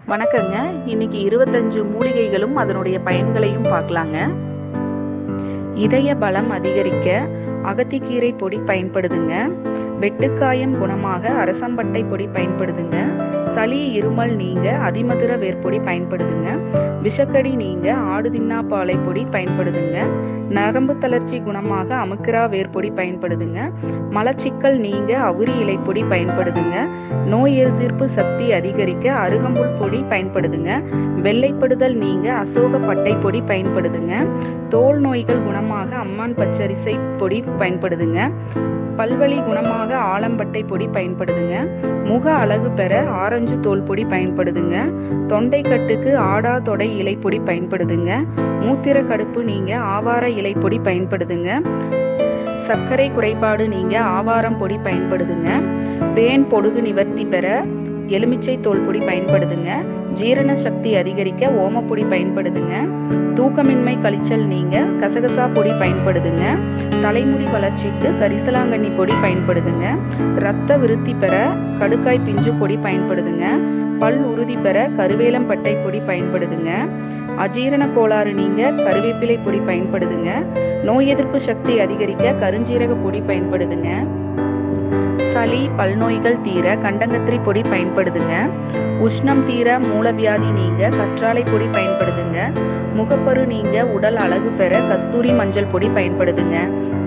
வணக்கங்க இன்னைக்கு இருபத்தஞ்சு மூலிகைகளும் அதனுடைய பயன்களையும் பார்க்கலாங்க இதய பலம் அதிகரிக்க அகத்திக்கீரை பொடி பயன்படுதுங்க வெட்டுக்காயம் குணமாக அரசம்பட்டை பொடி பயன்படுதுங்க சளி இருமல் நீங்க அதிமதுர வேர்பொடி பயன்படுதுங்க விஷக்கடி நீங்க ஆடுதின்னா பாலை பொடி பயன்படுதுங்க நரம்பு தளர்ச்சி குணமாக அமுக்கிரா வேர்பொடி பயன்படுதுங்க மலச்சிக்கல் நீங்க அவுரி இலை பொடி பயன்படுதுங்க நோய் எதிர்ப்பு சக்தி அதிகரிக்க அருகம்புல் பொடி பயன்படுதுங்க வெள்ளைப்படுதல் நீங்க அசோக பட்டை பொடி பயன்படுதுங்க தோல் நோய்கள் குணமாக அம்மான் பச்சரிசை பொடி பயன்படுதுங்க பல்வலி குணமாக ஆலம்பட்டை பொடி பயன்படுதுங்க முக அழகு பெற ஆரஞ்சு தோல் பொடி பயன்படுதுங்க தொண்டை கட்டுக்கு ஆடா தொடை இலை பொடி பயன்படுதுங்க மூத்திர கடுப்பு நீங்க ஆவார இலை பொடி பயன்படுதுங்க சர்க்கரை குறைபாடு நீங்க ஆவாரம் பொடி பயன்படுதுங்க பேன் பொடுகு நிவர்த்தி பெற எலுமிச்சை தோல் பொடி பயன்படுதுங்க ஜீரண சக்தி அதிகரிக்க ஓமப்பொடி பயன்படுதுங்க தூக்கமின்மை கழிச்சல் நீங்க கசகசா பொடி பயன்படுதுங்க தலைமுடி வளர்ச்சிக்கு கரிசலாங்கண்ணி பொடி பயன்படுதுங்க இரத்த விருத்தி பெற கடுக்காய் பிஞ்சு பொடி பயன்படுதுங்க பல் உறுதி பெற கருவேலம்பட்டை பொடி பயன்படுதுங்க அஜீரண கோளாறு நீங்க கருவேப்பிலை பொடி பயன்படுதுங்க நோய் எதிர்ப்பு சக்தி அதிகரிக்க கருஞ்சீரக பொடி பயன்படுதுங்க சளி பல்நோய்கள் தீர கண்டங்கத்திரி பொடி பயன்படுதுங்க உஷ்ணம் தீர மூலவியாதி நீங்க கற்றாழை பொடி பயன்படுதுங்க முகப்பரு நீங்க உடல் அழகு பெற கஸ்தூரி மஞ்சள் பொடி பயன்படுதுங்க